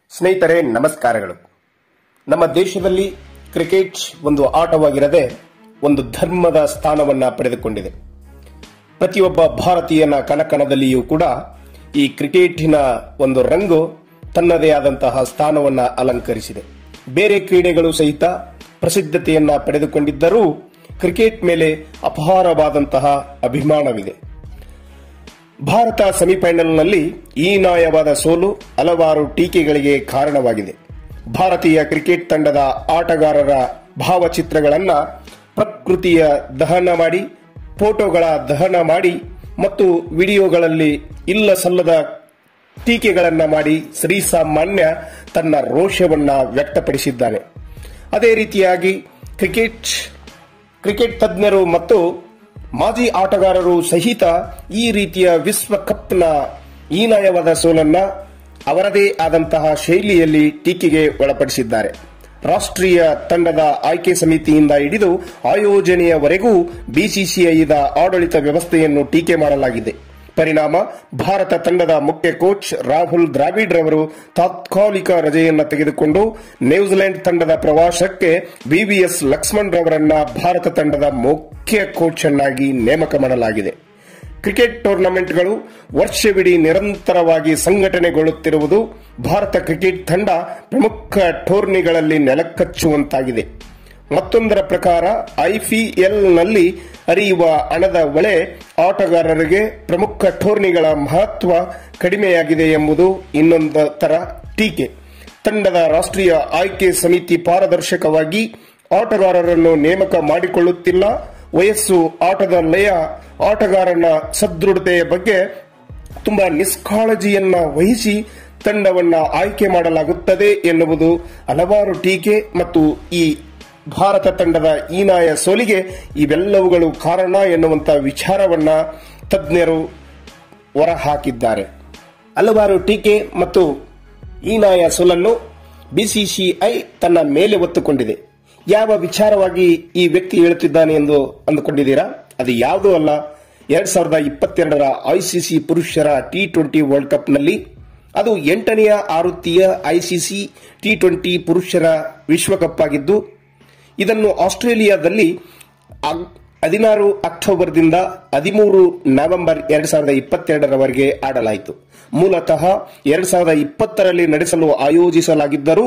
ಸ್ನೇಹಿತರೆ ನಮಸ್ಕಾರಗಳು ನಮ್ಮ ದೇಶದಲ್ಲಿ ಕ್ರಿಕೆಟ್ ಒಂದು ಆಟವಾಗಿರದೆ ಒಂದು ಧರ್ಮದ ಸ್ಥಾನವನ್ನ ಪಡೆದುಕೊಂಡಿದೆ ಪ್ರತಿಯೊಬ್ಬ ಭಾರತೀಯನ ಕಣಕಣದಲ್ಲಿಯೂ ಕೂಡ ಈ ಕ್ರಿಕೆಟಿನ ಒಂದು ರಂಗು ತನ್ನದೇ ಆದಂತಹ ಸ್ಥಾನವನ್ನ ಅಲಂಕರಿಸಿದೆ ಬೇರೆ ಕ್ರೀಡೆಗಳು ಸಹಿತ ಪ್ರಸಿದ್ಧತೆಯನ್ನ ಪಡೆದುಕೊಂಡಿದ್ದರೂ ಕ್ರಿಕೆಟ್ ಮೇಲೆ ಅಪಾರವಾದಂತಹ ಅಭಿಮಾನವಿದೆ ಭಾರತ ಸೆಮಿಫೈನಲ್ನಲ್ಲಿ ಹೀನಾಯವಾದ ಸೋಲು ಹಲವಾರು ಟೀಕೆಗಳಿಗೆ ಕಾರಣವಾಗಿದೆ ಭಾರತೀಯ ಕ್ರಿಕೆಟ್ ತಂಡದ ಆಟಗಾರರ ಭಾವಚಿತ್ರಗಳನ್ನ ಪ್ರಕೃತಿಯ ದಹನ ಮಾಡಿ ಫೋಟೋಗಳ ದಹನ ಮಾಡಿ ಮತ್ತು ವಿಡಿಯೋಗಳಲ್ಲಿ ಇಲ್ಲ ಸಲ್ಲದ ಟೀಕೆಗಳನ್ನ ಮಾಡಿ ಶ್ರೀಸಾಮಾನ್ಯ ತನ್ನ ರೋಷವನ್ನ ವ್ಯಕ್ತಪಡಿಸಿದ್ದಾನೆ ಅದೇ ರೀತಿಯಾಗಿ ಕ್ರಿಕೆಟ್ ಕ್ರಿಕೆಟ್ ತಜ್ಞರು ಮತ್ತು ಮಾಜಿ ಆಟಗಾರರು ಸಹಿತ ಈ ರೀತಿಯ ವಿಶ್ವಕಪ್ನ ಹೀನಾಯವಾದ ಸೋಲನ್ನ ಅವರದೇ ಆದಂತಹ ಶೈಲಿಯಲ್ಲಿ ಟೀಕೆಗೆ ಒಳಪಡಿಸಿದ್ದಾರೆ ರಾಷ್ಟ್ರೀಯ ತಂಡದ ಆಯ್ಕೆ ಸಮಿತಿಯಿಂದ ಹಿಡಿದು ಆಯೋಜನೆಯವರೆಗೂ ಬಿಸಿಸಿಐದ ಆಡಳಿತ ವ್ಯವಸ್ಥೆಯನ್ನು ಟೀಕೆ ಮಾಡಲಾಗಿದೆ ಪರಿಣಾಮ ಭಾರತ ತಂಡದ ಮುಖ್ಯ ಕೋಚ್ ರಾಹುಲ್ ದ್ರಾವಿಡ್ ರವರು ತಾತ್ಕಾಲಿಕ ರಜೆಯನ್ನ ತೆಗೆದುಕೊಂಡು ನ್ಯೂಜಿಲೆಂಡ್ ತಂಡದ ಪ್ರವಾಸಕ್ಕೆ ವಿವಿಎಸ್ ಲಕ್ಷ್ಮಣ್ ರವರನ್ನ ಭಾರತ ತಂಡದ ಮುಖ್ಯ ಕೋಚ್ ಅನ್ನಾಗಿ ನೇಮಕ ಮಾಡಲಾಗಿದೆ ಕ್ರಿಕೆಟ್ ಟೂರ್ನಮೆಂಟ್ಗಳು ವರ್ಷವಿಡೀ ನಿರಂತರವಾಗಿ ಸಂಘಟನೆಗೊಳ್ಳುತ್ತಿರುವುದು ಭಾರತ ಕ್ರಿಕೆಟ್ ತಂಡ ಪ್ರಮುಖ ಟೂರ್ನಿಗಳಲ್ಲಿ ನೆಲಕಚ್ಚುವಂತಾಗಿದೆ ಮತ್ತೊಂದರ ಪ್ರಕಾರ ಐಪಿಎಲ್ನಲ್ಲಿ ಹರಿಯುವ ಹಣದ ಹೊಳೆ ಆಟಗಾರರಿಗೆ ಪ್ರಮುಖ ಟೂರ್ನಿಗಳ ಮಹತ್ವ ಕಡಿಮೆಯಾಗಿದೆ ಎಂಬುದು ಇನ್ನೊಂದು ತರ ಟೀಕೆ ತಂಡದ ರಾಷ್ಟ್ರೀಯ ಆಯ್ಕೆ ಸಮಿತಿ ಪಾರದರ್ಶಕವಾಗಿ ಆಟಗಾರರನ್ನು ನೇಮಕ ಮಾಡಿಕೊಳ್ಳುತ್ತಿಲ್ಲ ವಯಸ್ಸು ಆಟದ ಲಯ ಆಟಗಾರನ ಸದೃಢತೆಯ ಬಗ್ಗೆ ತುಂಬಾ ನಿಷ್ಕಾಳಜಿಯನ್ನ ವಹಿಸಿ ತಂಡವನ್ನ ಆಯ್ಕೆ ಮಾಡಲಾಗುತ್ತದೆ ಎನ್ನುವುದು ಹಲವಾರು ಟೀಕೆ ಮತ್ತು ಈ ಭಾರತ ತಂಡದ ಹೀನಾಯ ಸೋಲಿಗೆ ಇವೆಲ್ಲವುಗಳು ಕಾರಣ ಎನ್ನುವಂತ ವಿಚಾರವನ್ನ ತಜ್ಞರು ಹೊರಹಾಕಿದ್ದಾರೆ ಹಲವಾರು ಟೀಕೆ ಮತ್ತು ಹೀನಾಯ ಸೋಲನ್ನು ಬಿಸಿಸಿಐ ತನ್ನ ಮೇಲೆ ಒತ್ತುಕೊಂಡಿದೆ ಯಾವ ವಿಚಾರವಾಗಿ ಈ ವ್ಯಕ್ತಿ ಹೇಳುತ್ತಿದ್ದಾನೆ ಎಂದು ಅಂದುಕೊಂಡಿದ್ದೀರಾ ಅದು ಯಾವುದೂ ಅಲ್ಲ ಎರಡ್ ಸಾವಿರದ ಇಪ್ಪತ್ತೆರಡರ ಐಸಿಸಿ ಪುರುಷರ ಟಿ ಟ್ವೆಂಟಿ ವರ್ಲ್ಡ್ ಕಪ್ನಲ್ಲಿ ಅದು ಎಂಟನೆಯ ಆವೃತ್ತಿಯ ಐಸಿಸಿ ಟಿ ಟ್ವೆಂಟಿ ಪುರುಷರ ವಿಶ್ವಕಪ್ ಆಗಿದ್ದು ಇದನ್ನು ಆಸ್ಟ್ರೇಲಿಯಾದಲ್ಲಿ ಅಗ್- ಹದಿನಾರು ಅಕ್ಟೋಬರ್ದಿಂದ ಹದಿಮೂರು ನವೆಂಬರ್ ಎರಡ್ ಸಾವಿರದ ಇಪ್ಪತ್ತೆರಡರವರೆಗೆ ಆಡಲಾಯಿತು ಮೂಲತಃ ಎರಡ್ ಸಾವಿರದ ಇಪ್ಪತ್ತರಲ್ಲಿ ನಡೆಸಲು ಆಯೋಜಿಸಲಾಗಿದ್ದರೂ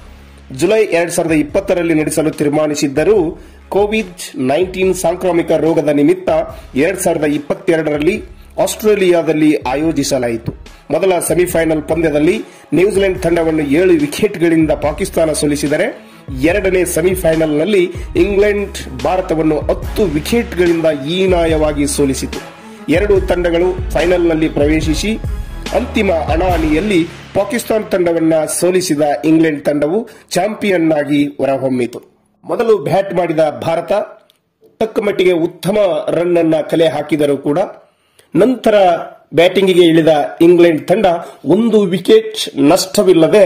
ಜುಲೈ ಎರಡ್ ಸಾವಿರದ ಇಪ್ಪತ್ತರಲ್ಲಿ ನಡೆಸಲು ತೀರ್ಮಾನಿಸಿದ್ದರೂ ಕೋವಿಡ್ ನೈನ್ಟೀನ್ ಸಾಂಕ್ರಾಮಿಕ ರೋಗದ ನಿಮಿತ್ತ ಎರಡ್ ಸಾವಿರದ ಇಪ್ಪತ್ತೆರಡರಲ್ಲಿ ಆಸ್ಟ್ರೇಲಿಯಾದಲ್ಲಿ ಆಯೋಜಿಸಲಾಯಿತು ಮೊದಲ ಸೆಮಿಫೈನಲ್ ಪಂದ್ಯದಲ್ಲಿ ನ್ಯೂಜಿಲೆಂಡ್ ತಂಡವನ್ನು ಏಳು ವಿಕೆಟ್ಗಳಿಂದ ಪಾಕಿಸ್ತಾನ ಸೋಲಿಸಿದರೆ ಎರಡನೇ ಸೆಮಿಫೈನಲ್ನಲ್ಲಿ ಇಂಗ್ಲೆಂಡ್ ಭಾರತವನ್ನು ಹತ್ತು ವಿಕೆಟ್ಗಳಿಂದ ಹೀನಾಯವಾಗಿ ಸೋಲಿಸಿತು ಎರಡು ತಂಡಗಳು ಫೈನಲ್ನಲ್ಲಿ ಪ್ರವೇಶಿಸಿ ಅಂತಿಮ ಹಣಾಹಣಿಯಲ್ಲಿ ಪಾಕಿಸ್ತಾನ ತಂಡವನ್ನ ಸೋಲಿಸಿದ ಇಂಗ್ಲೆಂಡ್ ತಂಡವು ಚಾಂಪಿಯನ್ ಆಗಿ ಹೊರಹೊಮ್ಮಿತು ಮೊದಲು ಬ್ಯಾಟ್ ಮಾಡಿದ ಭಾರತ ತಕ್ಕ ಮಟ್ಟಿಗೆ ಉತ್ತಮ ರನ್ ಅನ್ನ ಕಲೆ ಹಾಕಿದರೂ ಕೂಡ ನಂತರ ಬ್ಯಾಟಿಂಗಿಗೆ ಇಳಿದ ಇಂಗ್ಲೆಂಡ್ ತಂಡ ಒಂದು ವಿಕೆಟ್ ನಷ್ಟವಿಲ್ಲದೆ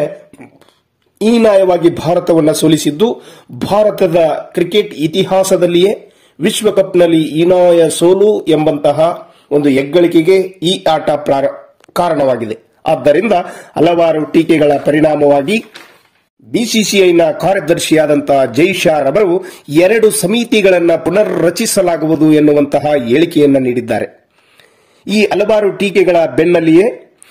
ಹೀನಾಯವಾಗಿ ಭಾರತವನ್ನು ಸೋಲಿಸಿದ್ದು ಭಾರತದ ಕ್ರಿಕೆಟ್ ಇತಿಹಾಸದಲ್ಲಿಯೇ ವಿಶ್ವಕಪ್ನಲ್ಲಿ ಹೀನಾಯ ಸೋಲು ಎಂಬಂತಹ ಒಂದು ಹೆಗ್ಗಳಿಕೆಗೆ ಈ ಆಟ ಪ್ರಾರ- ಕಾರಣವಾಗಿದೆ ಆದ್ದರಿಂದ ಹಲವಾರು ಟೀಕೆಗಳ ಪರಿಣಾಮವಾಗಿ ಬಿಸಿಸಿಐನ ಕಾರ್ಯದರ್ಶಿಯಾದಂತಹ ಜೈಶಾ ರವರು ಎರಡು ಸಮಿತಿಗಳನ್ನು ಪುನರ್ ರಚಿಸಲಾಗುವುದು ಎನ್ನುವಂತಹ ಹೇಳಿಕೆಯನ್ನ ನೀಡಿದ್ದಾರೆ ಈ ಹಲವಾರು ಟೀಕೆಗಳ ಬೆನ್ನಲ್ಲಿಯೇ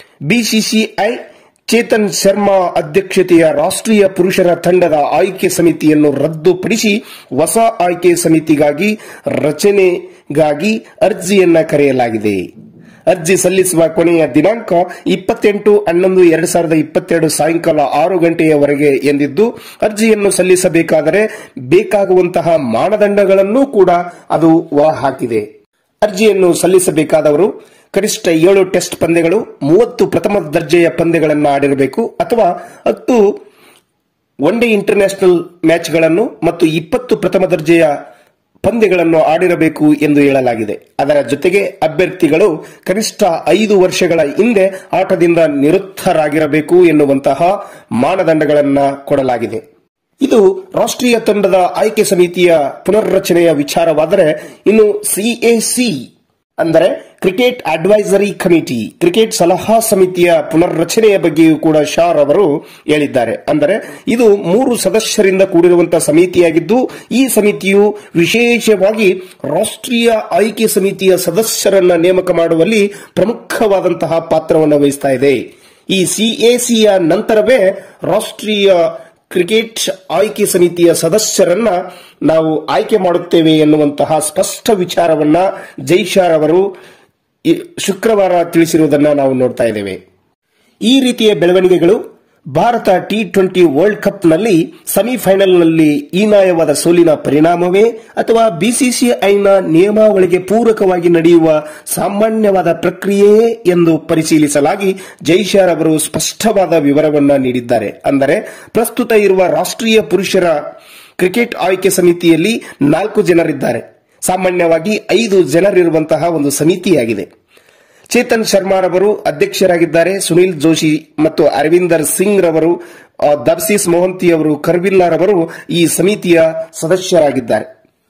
ಬಿಸಿಸಿಐ ಚೇತನ್ ಶರ್ಮಾ ಅಧ್ಯಕ್ಷತೆಯ ರಾಷ್ಟ್ರೀಯ ಪುರುಷರ ತಂಡದ ಆಯ್ಕೆ ಸಮಿತಿಯನ್ನು ರದ್ದುಪಡಿಸಿ ಹೊಸ ಆಯ್ಕೆ ಸಮಿತಿಗಾಗಿ ರಚನೆಗಾಗಿ ಅರ್ಜಿಯನ್ನ ಕರೆಯಲಾಗಿದೆ ಅರ್ಜಿ ಸಲ್ಲಿಸುವ ಕೊನೆಯ ದಿನಾಂಕ ಇಪ್ಪತ್ತೆಂಟು ಹನ್ನೊಂದು ಎರಡ್ ಸಾವಿರದ ಇಪ್ಪತ್ತೆರಡು ಸಾಯಂಕಾಲ ಆರು ಗಂಟೆಯವರೆಗೆ ಎಂದಿದ್ದು ಅರ್ಜಿಯನ್ನು ಸಲ್ಲಿಸಬೇಕಾದರೆ ಬೇಕಾಗುವಂತಹ ಮಾನದಂಡಗಳನ್ನೂ ಕೂಡ ಅದು ಹೊರಹಾಕಿದೆ ಅರ್ಜಿಯನ್ನು ಸಲ್ಲಿಸಬೇಕಾದವರು ಕನಿಷ್ಠ ಏಳು ಟೆಸ್ಟ್ ಪಂದ್ಯಗಳು ಮೂವತ್ತು ಪ್ರಥಮ ದರ್ಜೆಯ ಪಂದ್ಯಗಳನ್ನು ಆಡಿರಬೇಕು ಅಥವಾ ಹತ್ತು ಒನ್ ಡೇ ಇಂಟರ್ನ್ಯಾಷನಲ್ ಮ್ಯಾಚ್ಗಳನ್ನು ಮತ್ತು ಇಪ್ಪತ್ತು ಪ್ರಥಮ ದರ್ಜೆಯ ಪಂದ್ಯಗಳನ್ನು ಆಡಿರಬೇಕು ಎಂದು ಹೇಳಲಾಗಿದೆ ಅದರ ಜೊತೆಗೆ ಅಭ್ಯರ್ಥಿಗಳು ಕನಿಷ್ಠ ಐದು ವರ್ಷಗಳ ಹಿಂದೆ ಆಟದಿಂದ ನಿವೃತ್ತರಾಗಿರಬೇಕು ಎನ್ನುವಂತಹ ಮಾನದಂಡಗಳನ್ನು ಕೊಡಲಾಗಿದೆ ಇದು ರಾಷ್ಟ್ರೀಯ ತಂಡದ ಆಯ್ಕೆ ಸಮಿತಿಯ ಪುನರ್ರಚನೆಯ ವಿಚಾರವಾದರೆ ಇನ್ನು ಸಿಎಸಿ ಅಂದರೆ ಕ್ರಿಕೆಟ್ ಅಡ್ವೈಸರಿ ಕಮಿಟಿ ಕ್ರಿಕೆಟ್ ಸಲಹಾ ಸಮಿತಿಯ ಪುನರ್ರಚನೆಯ ಬಗ್ಗೆಯೂ ಕೂಡ ಶಾರ್ ಅವರು ಹೇಳಿದ್ದಾರೆ ಅಂದರೆ ಇದು ಮೂರು ಸದಸ್ಯರಿಂದ ಕೂಡಿರುವಂತಹ ಸಮಿತಿಯಾಗಿದ್ದು ಈ ಸಮಿತಿಯು ವಿಶೇಷವಾಗಿ ರಾಷ್ಟ್ರೀಯ ಆಯ್ಕೆ ಸಮಿತಿಯ ಸದಸ್ಯರನ್ನ ನೇಮಕ ಮಾಡುವಲ್ಲಿ ಪ್ರಮುಖವಾದಂತಹ ಪಾತ್ರವನ್ನು ವಹಿಸ್ತಾ ಇದೆ ಈ ಸಿಎಸಿಯ ನಂತರವೇ ರಾಷ್ಟ್ರೀಯ ಕ್ರಿಕೆಟ್ ಆಯ್ಕೆ ಸಮಿತಿಯ ಸದಸ್ಯರನ್ನ ನಾವು ಆಯ್ಕೆ ಮಾಡುತ್ತೇವೆ ಎನ್ನುವಂತಹ ಸ್ಪಷ್ಟ ವಿಚಾರವನ್ನ ಜೈಶಾರ್ ಅವರು ಈ ಶುಕ್ರವಾರ ತಿಳಿಸಿರುವುದನ್ನ ನಾವು ನೋಡ್ತಾ ಇದ್ದೇವೆ ಈ ರೀತಿಯ ಬೆಳವಣಿಗೆಗಳು ಭಾರತ ಟಿ ಟ್ವೆಂಟಿ ವರ್ಲ್ಡ್ ಕಪ್ನಲ್ಲಿ ಸೆಮಿಫೈನಲ್ನಲ್ಲಿ ಹೀನಾಯವಾದ ಸೋಲಿನ ಪರಿಣಾಮವೇ ಅಥವಾ ಬಿಸಿಸಿಐನ ನಿಯಮಾವಳಿಗೆ ಪೂರಕವಾಗಿ ನಡೆಯುವ ಸಾಮಾನ್ಯವಾದ ಪ್ರಕ್ರಿಯೆಯೇ ಎಂದು ಪರಿಶೀಲಿಸಲಾಗಿ ಜೈಶಾರ್ ಅವರು ಸ್ಪಷ್ಟವಾದ ವಿವರವನ್ನ ನೀಡಿದ್ದಾರೆ ಅಂದರೆ ಪ್ರಸ್ತುತ ಇರುವ ರಾಷ್ಟ್ರೀಯ ಪುರುಷರ ಕ್ರಿಕೆಟ್ ಆಯ್ಕೆ ಸಮಿತಿಯಲ್ಲಿ ನಾಲ್ಕು ಜನರಿದ್ದಾರೆ ಸಾಮಾನ್ಯವಾಗಿ ಐದು ಜನರಿರುವಂತಹ ಒಂದು ಸಮಿತಿಯಾಗಿದೆ ಚೇತನ್ ಶರ್ಮಾರವರು ಅಧ್ಯಕ್ಷರಾಗಿದ್ದಾರೆ ಸುನೀಲ್ ಜೋಶಿ ಮತ್ತು ಅರವಿಂದರ್ ಸಿಂಗ್ ರವರು ಆ, ದಬ್ಸಿಸ್ ಮೊಹಂತಿ ಅವರು ಕರ್ವಿಲ್ಲಾರವರು ಈ ಸಮಿತಿಯ ಸದಸ್ಯರಾಗಿದ್ದಾರೆ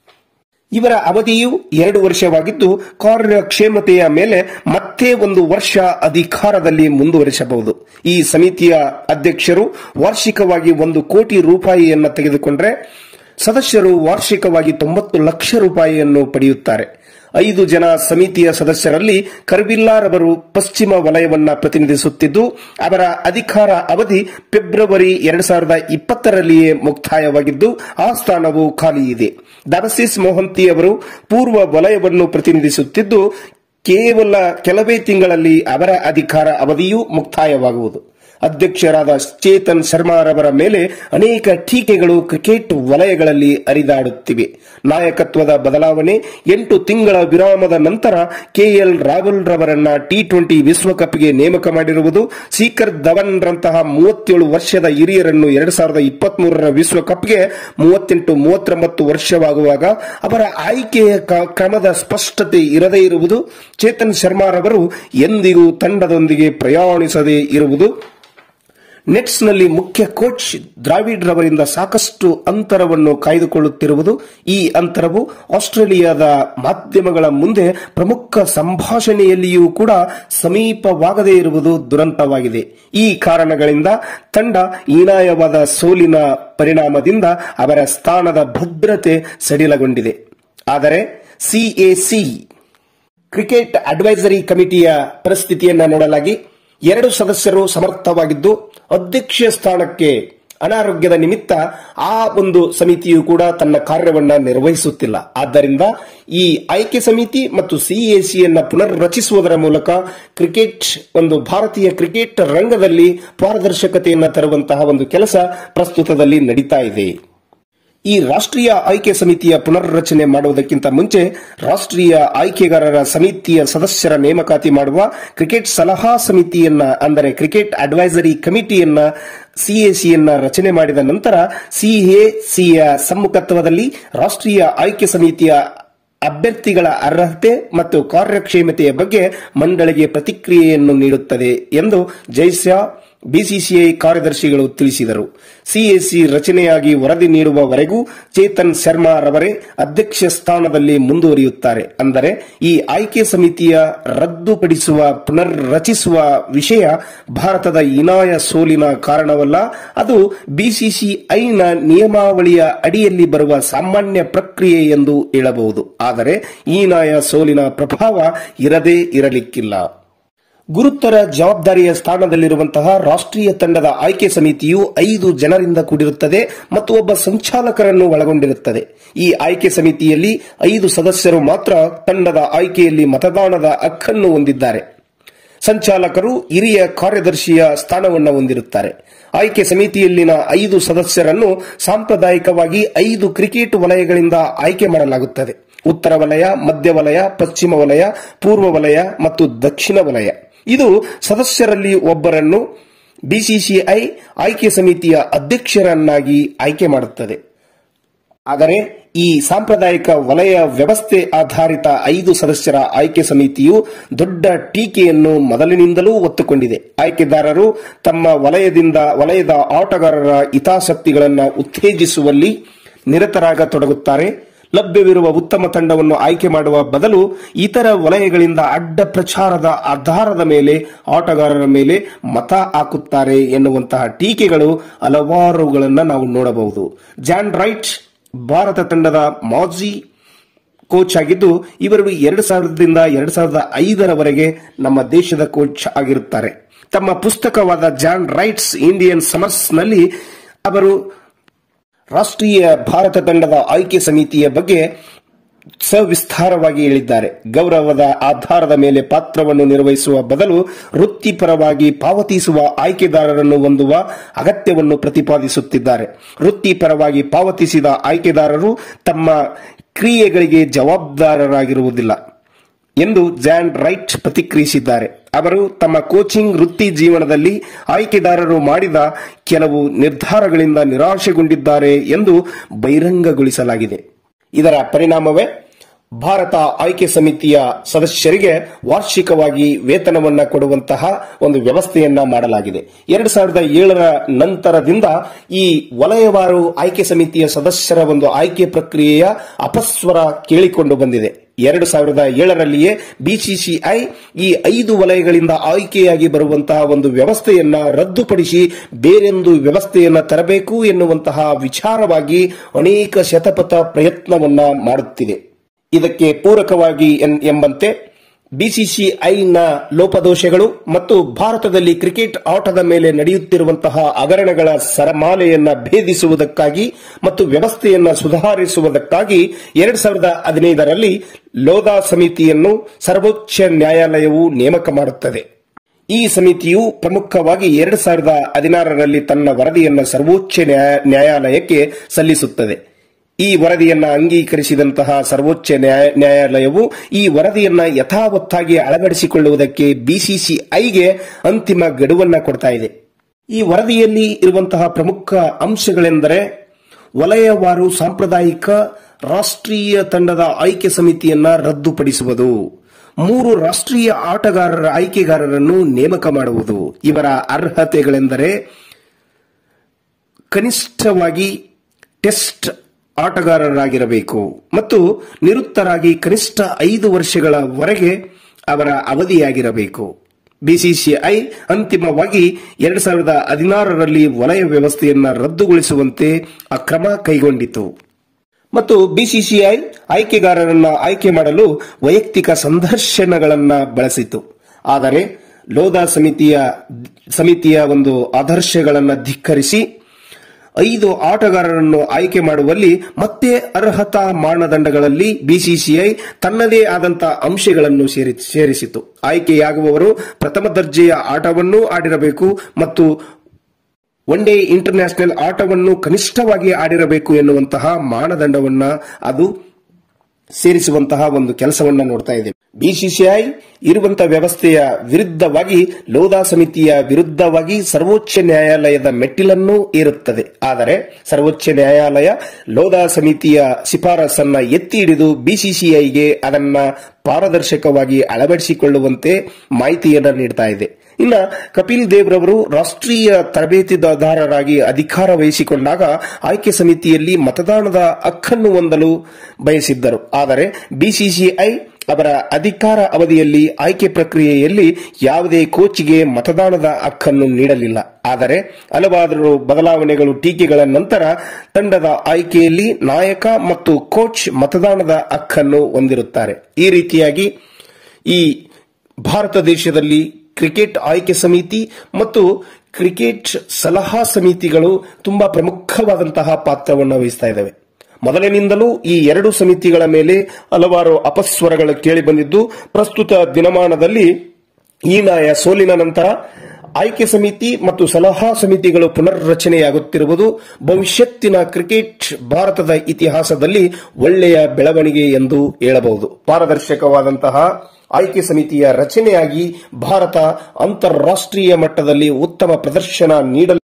ಇವರ ಅವಧಿಯು ಎರಡು ವರ್ಷವಾಗಿದ್ದು ಕಾರ್ಯಕ್ಷೇಮತೆಯ ಮೇಲೆ ಮತ್ತೆ ಒಂದು ವರ್ಷ ಅಧಿಕಾರದಲ್ಲಿ ಮುಂದುವರಿಸಬಹುದು ಈ ಸಮಿತಿಯ ಅಧ್ಯಕ್ಷರು ವಾರ್ಷಿಕವಾಗಿ ಒಂದು ಕೋಟಿ ರೂಪಾಯಿಯನ್ನ ತೆಗೆದುಕೊಂಡ್ರೆ ಸದಸ್ಯರು ವಾರ್ಷಿಕವಾಗಿ ತೊಂಬತ್ತು ಲಕ್ಷ ರೂಪಾಯಿಯನ್ನು ಪಡೆಯುತ್ತಾರೆ ಐದು ಜನ ಸಮಿತಿಯ ಸದಸ್ಯರಲ್ಲಿ ಕರ್ವಿಲ್ಲಾರವರು ಪಶ್ಚಿಮ ವಲಯವನ್ನ ಪ್ರತಿನಿಧಿಸುತ್ತಿದ್ದು ಅವರ ಅಧಿಕಾರ ಅವಧಿ ಫೆಬ್ರವರಿ ಎರಡ್ ಸಾವಿರದ ಇಪ್ಪತ್ತರಲ್ಲಿಯೇ ಮುಕ್ತಾಯವಾಗಿದ್ದು ಆ ಸ್ಥಾನವು ಖಾಲಿ ಇದೆ ದಬಸಿಸ್ ಮೊಹಂತಿ ಅವರು ಪೂರ್ವ ವಲಯವನ್ನು ಪ್ರತಿನಿಧಿಸುತ್ತಿದ್ದು ಕೇವಲ ಕೆಲವೇ ತಿಂಗಳಲ್ಲಿ ಅವರ ಅಧಿಕಾರ ಅವಧಿಯೂ ಮುಕ್ತಾಯವಾಗುವುದು ಅಧ್ಯಕ್ಷರಾದ ಚೇತನ್ ಶರ್ಮಾರವರ ಮೇಲೆ ಅನೇಕ ಟೀಕೆಗಳು ಕ್ರಿಕೆಟ್ ವಲಯಗಳಲ್ಲಿ ಹರಿದಾಡುತ್ತಿವೆ ನಾಯಕತ್ವದ ಬದಲಾವಣೆ ಎಂಟು ತಿಂಗಳ ವಿರಾಮದ ನಂತರ ಕೆಎಲ್ ರಾಹುಲ್ ರವರನ್ನ ಟಿ ಟ್ವೆಂಟಿ ವಿಶ್ವಕಪ್ಗೆ ನೇಮಕ ಮಾಡಿರುವುದು ಶೀಖರ್ ಧವನ್ ರಂತಹ ಮೂವತ್ತೇಳು ವರ್ಷದ ಹಿರಿಯರನ್ನು ಎರಡ್ ಸಾವಿರದ ಇಪ್ಪತ್ಮೂರರ ವಿಶ್ವಕಪ್ಗೆ ಮೂವತ್ತೆಂಟು ಮೂವತ್ತೊಂಬತ್ತು ವರ್ಷವಾಗುವಾಗ ಅವರ ಆಯ್ಕೆಯ ಕ- ಕ್ರಮದ ಸ್ಪಷ್ಟತೆ ಇರದೇ ಇರುವುದು ಚೇತನ್ ಶರ್ಮಾರವರು ಎಂದಿಗೂ ತಂಡದೊಂದಿಗೆ ಪ್ರಯಾಣಿಸದೇ ಇರುವುದು ನೆಟ್ಸ್ನಲ್ಲಿ ಮುಖ್ಯ ಕೋಚ್ ದ್ರಾವಿಡ್ ರವರಿಂದ ಸಾಕಷ್ಟು ಅಂತರವನ್ನು ಕಾಯ್ದುಕೊಳ್ಳುತ್ತಿರುವುದು ಈ ಅಂತರವು ಆಸ್ಟ್ರೇಲಿಯಾದ ಮಾಧ್ಯಮಗಳ ಮುಂದೆ ಪ್ರಮುಖ ಸಂಭಾಷಣೆಯಲ್ಲಿಯೂ ಕೂಡ ಸಮೀಪವಾಗದೇ ಇರುವುದು ದುರಂತವಾಗಿದೆ ಈ ಕಾರಣಗಳಿಂದ ತಂಡ ಹೀನಾಯವಾದ ಸೋಲಿನ ಪರಿಣಾಮದಿಂದ ಅವರ ಸ್ಥಾನದ ಭದ್ರತೆ ಸಡಿಲಗೊಂಡಿದೆ ಆದರೆ ಸಿಎಸಿ ಕ್ರಿಕೆಟ್ ಅಡ್ವೈಸರಿ ಕಮಿಟಿಯ ಪರಿಸ್ಥಿತಿಯನ್ನ ನೋಡಲಾಗಿ ಎರಡು ಸದಸ್ಯರು ಸಮರ್ಥವಾಗಿದ್ದು ಅಧ್ಯಕ್ಷ ಸ್ಥಾನಕ್ಕೆ ಅನಾರೋಗ್ಯದ ನಿಮಿತ್ತ ಆ ಒಂದು ಸಮಿತಿಯು ಕೂಡ ತನ್ನ ಕಾರ್ಯವನ್ನ ನಿರ್ವಹಿಸುತ್ತಿಲ್ಲ ಆದ್ದರಿಂದ ಈ ಆಯ್ಕೆ ಸಮಿತಿ ಮತ್ತು ಸಿಎಸಿಯನ್ನ ಪುನರ್ ರಚಿಸುವುದರ ಮೂಲಕ ಕ್ರಿಕೆಟ್ ಒಂದು ಭಾರತೀಯ ಕ್ರಿಕೆಟ್ ರಂಗದಲ್ಲಿ ಪಾರದರ್ಶಕತೆಯನ್ನ ತರುವಂತಹ ಒಂದು ಕೆಲಸ ಪ್ರಸ್ತುತದಲ್ಲಿ ನಡೀತಾ ಇದೆ ಈ ರಾಷ್ಟ್ರೀಯ ಆಯ್ಕೆ ಸಮಿತಿಯ ಪುನರ್ರಚನೆ ಮಾಡುವುದಕ್ಕಿಂತ ಮುಂಚೆ ರಾಷ್ಟ್ರೀಯ ಆಯ್ಕೆಗಾರರ ಸಮಿತಿಯ ಸದಸ್ಯರ ನೇಮಕಾತಿ ಮಾಡುವ ಕ್ರಿಕೆಟ್ ಸಲಹಾ ಸಮಿತಿಯನ್ನ ಅಂದರೆ ಕ್ರಿಕೆಟ್ ಅಡ್ವೈಸರಿ ಕಮಿಟಿಯನ್ನ ಸಿಎಸಿಯನ್ನ ರಚನೆ ಮಾಡಿದ ನಂತರ ಸಿಎಸಿಯ ಸಮ್ಮುಖತ್ವದಲ್ಲಿ ರಾಷ್ಟ್ರೀಯ ಆಯ್ಕೆ ಸಮಿತಿಯ ಅಭ್ಯರ್ಥಿಗಳ ಅರ್ಹತೆ ಮತ್ತು ಕಾರ್ಯಕ್ಷಮತೆಯ ಬಗ್ಗೆ ಮಂಡಳಿಗೆ ಪ್ರತಿಕ್ರಿಯೆಯನ್ನು ನೀಡುತ್ತದೆ ಎಂದು ಜೈಸ್ಯಾ ಬಿಸಿಸಿಐ ಕಾರ್ಯದರ್ಶಿಗಳು ತಿಳಿಸಿದರು ಸಿಎಸಿ ರಚನೆಯಾಗಿ ವರದಿ ನೀಡುವವರೆಗೂ ಚೇತನ್ ಶರ್ಮಾ ರವರೇ ಅಧ್ಯಕ್ಷ ಸ್ಥಾನದಲ್ಲಿ ಮುಂದುವರಿಯುತ್ತಾರೆ ಅಂದರೆ ಈ ಆಯ್ಕೆ ಸಮಿತಿಯ ರದ್ದುಪಡಿಸುವ ಪುನರ್ ರಚಿಸುವ ವಿಷಯ ಭಾರತದ ಹೀನಾಯ ಸೋಲಿನ ಕಾರಣವಲ್ಲ ಅದು ಬಿಸಿಸಿಐನ ನಿಯಮಾವಳಿಯ ಅಡಿಯಲ್ಲಿ ಬರುವ ಸಾಮಾನ್ಯ ಪ್ರಕ್ರಿಯೆ ಎಂದು ಹೇಳಬಹುದು ಆದರೆ ಹೀನಾಯ ಸೋಲಿನ ಪ್ರಭಾವ ಇರದೇ ಇರಲಿಕ್ಕಿಲ್ಲ ಗುರುತರ ಜವಾಬ್ದಾರಿಯ ಸ್ಥಾನದಲ್ಲಿರುವಂತಹ ರಾಷ್ಟ್ರೀಯ ತಂಡದ ಆಯ್ಕೆ ಸಮಿತಿಯು ಐದು ಜನರಿಂದ ಕೂಡಿರುತ್ತದೆ ಮತ್ತು ಒಬ್ಬ ಸಂಚಾಲಕರನ್ನು ಒಳಗೊಂಡಿರುತ್ತದೆ ಈ ಆಯ್ಕೆ ಸಮಿತಿಯಲ್ಲಿ ಐದು ಸದಸ್ಯರು ಮಾತ್ರ ತಂಡದ ಆಯ್ಕೆಯಲ್ಲಿ ಮತದಾನದ ಹಕ್ಕನ್ನು ಹೊಂದಿದ್ದಾರೆ ಸಂಚಾಲಕರು ಹಿರಿಯ ಕಾರ್ಯದರ್ಶಿಯ ಸ್ಥಾನವನ್ನು ಹೊಂದಿರುತ್ತಾರೆ ಆಯ್ಕೆ ಸಮಿತಿಯಲ್ಲಿನ ಐದು ಸದಸ್ಯರನ್ನು ಸಾಂಪ್ರದಾಯಿಕವಾಗಿ ಐದು ಕ್ರಿಕೆಟ್ ವಲಯಗಳಿಂದ ಆಯ್ಕೆ ಮಾಡಲಾಗುತ್ತದೆ ಉತ್ತರ ವಲಯ ಮಧ್ಯ ವಲಯ ಪಶ್ಚಿಮ ವಲಯ ಪೂರ್ವ ವಲಯ ಮತ್ತು ದಕ್ಷಿಣ ವಲಯ ಇದು ಸದಸ್ಯರಲ್ಲಿ ಒಬ್ಬರನ್ನು ಬಿಸಿಸಿಐ ಆಯ್ಕೆ ಸಮಿತಿಯ ಅಧ್ಯಕ್ಷರನ್ನಾಗಿ ಆಯ್ಕೆ ಮಾಡುತ್ತದೆ ಆದರೆ ಈ ಸಾಂಪ್ರದಾಯಿಕ ವಲಯ ವ್ಯವಸ್ಥೆ ಆಧಾರಿತ ಐದು ಸದಸ್ಯರ ಆಯ್ಕೆ ಸಮಿತಿಯು ದೊಡ್ಡ ಟೀಕೆಯನ್ನು ಮೊದಲಿನಿಂದಲೂ ಒತ್ತುಕೊಂಡಿದೆ ಆಯ್ಕೆದಾರರು ತಮ್ಮ ವಲಯದಿಂದ ವಲಯದ ಆಟಗಾರರ ಹಿತಾಸಕ್ತಿಗಳನ್ನು ಉತ್ತೇಜಿಸುವಲ್ಲಿ ನಿರತರಾಗತೊಡಗುತ್ತಾರೆ ಲಭ್ಯವಿರುವ ಉತ್ತಮ ತಂಡವನ್ನು ಆಯ್ಕೆ ಮಾಡುವ ಬದಲು ಇತರ ವಲಯಗಳಿಂದ ಅಡ್ಡ ಪ್ರಚಾರದ ಆಧಾರದ ಮೇಲೆ ಆಟಗಾರರ ಮೇಲೆ ಮತ ಹಾಕುತ್ತಾರೆ ಎನ್ನುವಂತಹ ಟೀಕೆಗಳು ಹಲವಾರುಗಳನ್ನ ನಾವು ನೋಡಬಹುದು ಜಾನ್ ರೈಟ್ ಭಾರತ ತಂಡದ ಮಾಜಿ ಕೋಚ್ ಆಗಿದ್ದು ಇವರು ಎರಡು ಸಾವಿರದಿಂದ ಎರಡು ಸಾವಿರದ ಐದರವರೆಗೆ ನಮ್ಮ ದೇಶದ ಕೋಚ್ ಆಗಿರುತ್ತಾರೆ ತಮ್ಮ ಪುಸ್ತಕವಾದ ಜಾನ್ ರೈಟ್ಸ್ ಇಂಡಿಯನ್ ಸಮರ್ಸ್ ನಲ್ಲಿ ಅವರು ರಾಷ್ಟ್ರೀಯ ಭಾರತ ತಂಡದ ಆಯ್ಕೆ ಸಮಿತಿಯ ಬಗ್ಗೆ ಸವಿಸ್ತಾರವಾಗಿ ಹೇಳಿದ್ದಾರೆ ಗೌರವದ ಆಧಾರದ ಮೇಲೆ ಪಾತ್ರವನ್ನು ನಿರ್ವಹಿಸುವ ಬದಲು ವೃತ್ತಿಪರವಾಗಿ ಪಾವತಿಸುವ ಆಯ್ಕೆದಾರರನ್ನು ಹೊಂದುವ ಅಗತ್ಯವನ್ನು ಪ್ರತಿಪಾದಿಸುತ್ತಿದ್ದಾರೆ ವೃತ್ತಿಪರವಾಗಿ ಪಾವತಿಸಿದ ಆಯ್ಕೆದಾರರು ತಮ್ಮ ಕ್ರಿಯೆಗಳಿಗೆ ಜವಾಬ್ದಾರರಾಗಿರುವುದಿಲ್ಲ ಎಂದು ಜಾನ್ ರೈಟ್ ಪ್ರತಿಕ್ರಿಯಿಸಿದ್ದಾರೆ ಅವರು ತಮ್ಮ ಕೋಚಿಂಗ್ ವೃತ್ತಿ ಜೀವನದಲ್ಲಿ ಆಯ್ಕೆದಾರರು ಮಾಡಿದ ಕೆಲವು ನಿರ್ಧಾರಗಳಿಂದ ನಿರಾಶೆಗೊಂಡಿದ್ದಾರೆ ಎಂದು ಬಹಿರಂಗಗೊಳಿಸಲಾಗಿದೆ ಇದರ ಪರಿಣಾಮವೇ ಭಾರತ ಆಯ್ಕೆ ಸಮಿತಿಯ ಸದಸ್ಯರಿಗೆ ವಾರ್ಷಿಕವಾಗಿ ವೇತನವನ್ನ ಕೊಡುವಂತಹ ಒಂದು ವ್ಯವಸ್ಥೆಯನ್ನ ಮಾಡಲಾಗಿದೆ ಎರಡು ಸಾವಿರದ ಏಳರ ನಂತರದಿಂದ ಈ ವಲಯವಾರು ಆಯ್ಕೆ ಸಮಿತಿಯ ಸದಸ್ಯರ ಒಂದು ಆಯ್ಕೆ ಪ್ರಕ್ರಿಯೆಯ ಅಪಸ್ವರ ಕೇಳಿಕೊಂಡು ಬಂದಿದೆ ಎರಡು ಸಾವಿರದ ಏಳರಲ್ಲಿಯೇ ಬಿಸಿಸಿಐ ಈ ಐದು ವಲಯಗಳಿಂದ ಆಯ್ಕೆಯಾಗಿ ಬರುವಂತಹ ಒಂದು ವ್ಯವಸ್ಥೆಯನ್ನ ರದ್ದುಪಡಿಸಿ ಬೇರೊಂದು ವ್ಯವಸ್ಥೆಯನ್ನ ತರಬೇಕು ಎನ್ನುವಂತಹ ವಿಚಾರವಾಗಿ ಅನೇಕ ಶತಪಥ ಪ್ರಯತ್ನವನ್ನ ಮಾಡುತ್ತಿದೆ ಇದಕ್ಕೆ ಪೂರಕವಾಗಿ ಎನ್- ಎಂಬಂತೆ ಬಿಸಿಸಿಐನ ಲೋಪದೋಷಗಳು ಮತ್ತು ಭಾರತದಲ್ಲಿ ಕ್ರಿಕೆಟ್ ಆಟದ ಮೇಲೆ ನಡೆಯುತ್ತಿರುವಂತಹ ಹಗರಣಗಳ ಸರಮಾಲೆಯನ್ನ ಭೇದಿಸುವುದಕ್ಕಾಗಿ ಮತ್ತು ವ್ಯವಸ್ಥೆಯನ್ನ ಸುಧಾರಿಸುವುದಕ್ಕಾಗಿ ಎರಡ್ ಸಾವಿರದ ಹದಿನೈದರಲ್ಲಿ ಲೋಧಾ ಸಮಿತಿಯನ್ನು ಸರ್ವೋಚ್ಚ ನ್ಯಾಯಾಲಯವು ನೇಮಕ ಮಾಡುತ್ತದೆ ಈ ಸಮಿತಿಯು ಪ್ರಮುಖವಾಗಿ ಎರಡ್ ಸಾವಿರದ ಹದಿನಾರರಲ್ಲಿ ತನ್ನ ವರದಿಯನ್ನು ಸರ್ವೋಚ್ಚ ನ್ಯಾಯ- ನ್ಯಾಯಾಲಯಕ್ಕೆ ಸಲ್ಲಿಸುತ್ತದೆ ಈ ವರದಿಯನ್ನ ಅಂಗೀಕರಿಸಿದಂತಹ ಸರ್ವೋಚ್ಚ ನ್ಯಾಯ- ನ್ಯಾಯಾಲಯವು ಈ ವರದಿಯನ್ನ ಯಥಾವತ್ತಾಗಿ ಅಳವಡಿಸಿಕೊಳ್ಳುವುದಕ್ಕೆ ಬಿಸಿಸಿಐಗೆ ಅಂತಿಮ ಗಡುವನ್ನ ಕೊಡ್ತಾ ಇದೆ ಈ ವರದಿಯಲ್ಲಿ ಇರುವಂತಹ ಪ್ರಮುಖ ಅಂಶಗಳೆಂದರೆ ವಲಯವಾರು ಸಾಂಪ್ರದಾಯಿಕ ರಾಷ್ಟ್ರೀಯ ತಂಡದ ಆಯ್ಕೆ ಸಮಿತಿಯನ್ನ ರದ್ದುಪಡಿಸುವುದು ಮೂರು ರಾಷ್ಟ್ರೀಯ ಆಟಗಾರರ ಆಯ್ಕೆಗಾರರನ್ನು ನೇಮಕ ಮಾಡುವುದು ಇವರ ಅರ್ಹತೆಗಳೆಂದರೆ ಕನಿಷ್ಠವಾಗಿ ಟೆಸ್ಟ್ ಆಟಗಾರರಾಗಿರಬೇಕು ಮತ್ತು ನಿವೃತ್ತರಾಗಿ ಕನಿಷ್ಠ ಐದು ವರ್ಷಗಳವರೆಗೆ ಅವರ ಅವಧಿಯಾಗಿರಬೇಕು ಬಿಸಿಸಿಐ ಅಂತಿಮವಾಗಿ ಎರಡ್ ಸಾವಿರದ ಹದಿನಾರರಲ್ಲಿ ವಲಯ ವ್ಯವಸ್ಥೆಯನ್ನ ರದ್ದುಗೊಳಿಸುವಂತೆ ಆ ಕ್ರಮ ಕೈಗೊಂಡಿತು ಮತ್ತು ಬಿಸಿಸಿಐ ಆಯ್ಕೆಗಾರರನ್ನ ಆಯ್ಕೆ ಮಾಡಲು ವೈಯಕ್ತಿಕ ಸಂದರ್ಶನಗಳನ್ನ ಬಳಸಿತು ಆದರೆ ಲೋಧಾ ಸಮಿತಿಯ ಸಮಿತಿಯ ಒಂದು ಆದರ್ಶಗಳನ್ನು ಧಿಕ್ಕರಿಸಿ ಐದು ಆಟಗಾರರನ್ನು ಆಯ್ಕೆ ಮಾಡುವಲ್ಲಿ ಮತ್ತೆ ಅರ್ಹತಾ ಮಾನದಂಡಗಳಲ್ಲಿ ಬಿಸಿಸಿಐ ತನ್ನದೇ ಆದಂತ ಅಂಶಗಳನ್ನು ಸೇರಿ ಸೇರಿಸಿತು ಆಯ್ಕೆಯಾಗುವವರು ಪ್ರಥಮ ದರ್ಜೆಯ ಆಟವನ್ನೂ ಆಡಿರಬೇಕು ಮತ್ತು ಒನ್ ಡೇ ಇಂಟರ್ನ್ಯಾಷನಲ್ ಆಟವನ್ನು ಕನಿಷ್ಠವಾಗಿ ಆಡಿರಬೇಕು ಎನ್ನುವಂತಹ ಮಾನದಂಡವನ್ನ ಅದು ಸೇರಿಸುವಂತಹ ಒಂದು ಕೆಲಸವನ್ನ ನೋಡ್ತಾ ಇದೆ ಬಿಸಿಸಿಐ ಇರುವಂತಹ ವ್ಯವಸ್ಥೆಯ ವಿರುದ್ಧವಾಗಿ ಲೋಧಾ ಸಮಿತಿಯ ವಿರುದ್ಧವಾಗಿ ಸರ್ವೋಚ್ಚ ನ್ಯಾಯಾಲಯದ ಮೆಟ್ಟಿಲನ್ನು ಏರುತ್ತದೆ ಆದರೆ ಸರ್ವೋಚ್ಚ ನ್ಯಾಯಾಲಯ ಲೋಧಾ ಸಮಿತಿಯ ಶಿಫಾರಸನ್ನ ಎತ್ತಿ ಹಿಡಿದು ಬಿಸಿಸಿಐಗೆ ಅದನ್ನ ಪಾರದರ್ಶಕವಾಗಿ ಅಳವಡಿಸಿಕೊಳ್ಳುವಂತೆ ಮಾಹಿತಿಯನ್ನ ನೀಡ್ತಾ ಇದೆ ಇನ್ನ ಕಪಿಲ್ ದೇವ್ ರವರು ರಾಷ್ಟ್ರೀಯ ತರಬೇತಿದಾರರಾಗಿ ಅಧಿಕಾರ ವಹಿಸಿಕೊಂಡಾಗ ಆಯ್ಕೆ ಸಮಿತಿಯಲ್ಲಿ ಮತದಾನದ ಹಕ್ಕನ್ನು ಹೊಂದಲು ಬಯಸಿದ್ದರು ಆದರೆ ಬಿಸಿಸಿಐ ಅವರ ಅಧಿಕಾರ ಅವಧಿಯಲ್ಲಿ ಆಯ್ಕೆ ಪ್ರಕ್ರಿಯೆಯಲ್ಲಿ ಯಾವುದೇ ಕೋಚ್ಗೆ ಮತದಾನದ ಹಕ್ಕನ್ನು ನೀಡಲಿಲ್ಲ ಆದರೆ ಹಲವಾರು ಬದಲಾವಣೆಗಳು ಟೀಕೆಗಳ ನಂತರ ತಂಡದ ಆಯ್ಕೆಯಲ್ಲಿ ನಾಯಕ ಮತ್ತು ಕೋಚ್ ಮತದಾನದ ಹಕ್ಕನ್ನು ಹೊಂದಿರುತ್ತಾರೆ ಈ ರೀತಿಯಾಗಿ ಈ ಭಾರತ ದೇಶದಲ್ಲಿ ಕ್ರಿಕೆಟ್ ಆಯ್ಕೆ ಸಮಿತಿ ಮತ್ತು ಕ್ರಿಕೆಟ್ ಸಲಹಾ ಸಮಿತಿಗಳು ತುಂಬಾ ಪ್ರಮುಖವಾದಂತಹ ಪಾತ್ರವನ್ನು ವಹಿಸ್ತಾ ಇದ್ದಾವೆ ಮೊದಲಿನಿಂದಲೂ ಈ ಎರಡು ಸಮಿತಿಗಳ ಮೇಲೆ ಹಲವಾರು ಅಪಸ್ವರಗಳು ಕೇಳಿಬಂದಿದ್ದು ಪ್ರಸ್ತುತ ದಿನಮಾನದಲ್ಲಿ ಹೀನಾಯ ಸೋಲಿನ ನಂತರ ಆಯ್ಕೆ ಸಮಿತಿ ಮತ್ತು ಸಲಹಾ ಸಮಿತಿಗಳು ಪುನರ್ರಚನೆಯಾಗುತ್ತಿರುವುದು ಭವಿಷ್ಯತ್ತಿನ ಕ್ರಿಕೆಟ್ ಭಾರತದ ಇತಿಹಾಸದಲ್ಲಿ ಒಳ್ಳೆಯ ಬೆಳವಣಿಗೆ ಎಂದು ಹೇಳಬಹುದು ಪಾರದರ್ಶಕವಾದಂತಹ ಆಯ್ಕೆ ಸಮಿತಿಯ ರಚನೆಯಾಗಿ ಭಾರತ ಅಂತಾರಾಷ್ಟ್ರೀಯ ಮಟ್ಟದಲ್ಲಿ ಉತ್ತಮ ಪ್ರದರ್ಶನ ನೀಡಲು